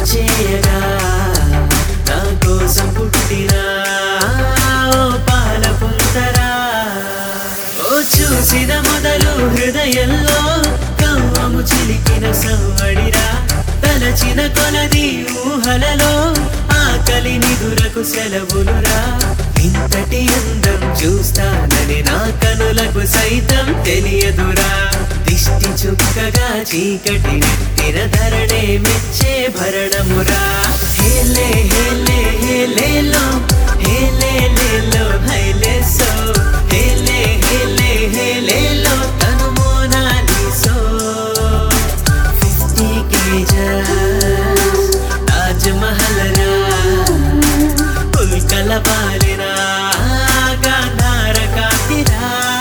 చేయగా నా కోసం పుట్టినా ఓ పాల పుంతరా ఓ చూసిన మొదలు హృదయంలో కవ్వము చిలికిన సవ్వడిరా తలచిన కొలది ఊహలలో ఆకలి నిదురకు సెలవులురా ఇంతటి అందం చూస్తానని నా కనులకు సైతం తెలియదురా దిష్టి చుక్కగా చీకటి నెత్తిన ధరణే మెచ్చే భరణమురా హేలే హేలే హేలేలో హేలే లేలో హైలే సో హేలే హేలే హేలేలో తను మోనాలిసో ఫిఫ్టీ కేజస్ తాజ్ మహల్ రా ఉల్కల బాలినా గాంధార కాతిరా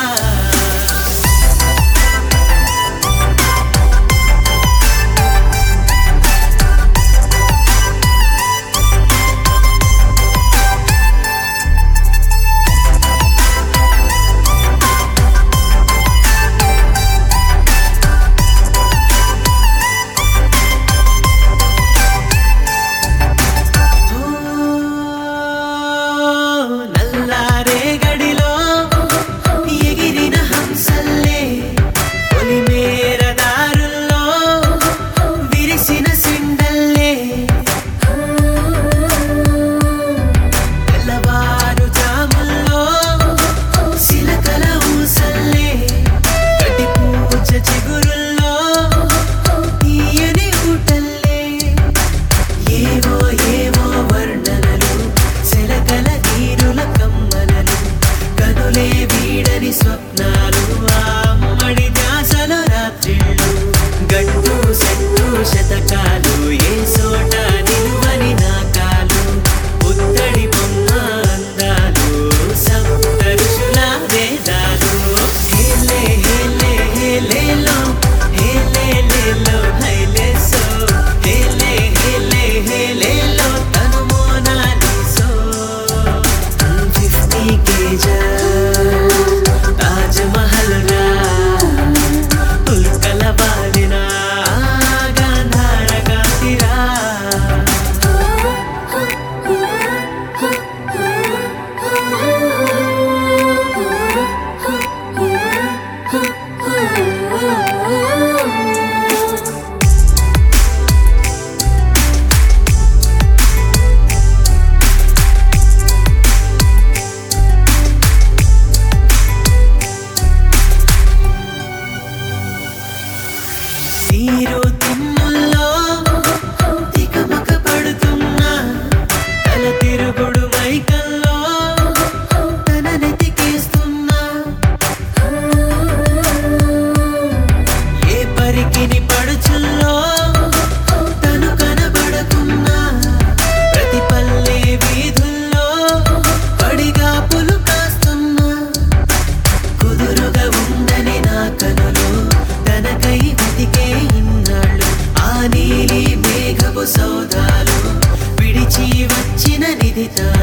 నల్లారే గడిలో ఎగిరిన హంసల్లే పొలిమేర దారుల్లో విరిసిన సిండల్లే తెల్లవారు జాముల్లో సిలకల ఊసల్లే గడ్డి పూజ చిగురుల్లో తీయని ఊటల్లే ఏవో ఏవో వర్ణనలు సెలకల నీరుల కమ్మనలు కనులే వీడని స్వప్నాలు ఆ అమ్మడి ధ్యాసల రాత్రిళ్ళు గట్టు సెట్టు శతకాలు ఏ సోట నిలువని నాకాలు ఉత్తడి బొమ్మ అందాలు సప్త ఋషుల వేదాలు హేలే హేలే హేలేలో హేలే లేలో హైలే సో హేలే హేలే హేలేలో తను మోనాలిసో ఫిఫ్టీ కేజస్ తాజ్ మహల్ రా ఉల్కల బాలినా గాంధార కాతిరా నీరు తిమ్ముల్లో తికమక పడుతున్నా తల తిరుగుడు మైకల్లో తన నెతికేస్తున్నా ఏ పరికిని పడుచుల్లో తను కనబడకున్నా ప్రతి పల్లె వీధుల్లో పడిగాపులు కాస్తున్నా కుదురుగా ఉందని నా కనులు తనకై వెతికే ఇన్నాళ్ళు ఆ నీలి మేఘపు సౌదాలు విడిచి వచ్చిన నిధి తాను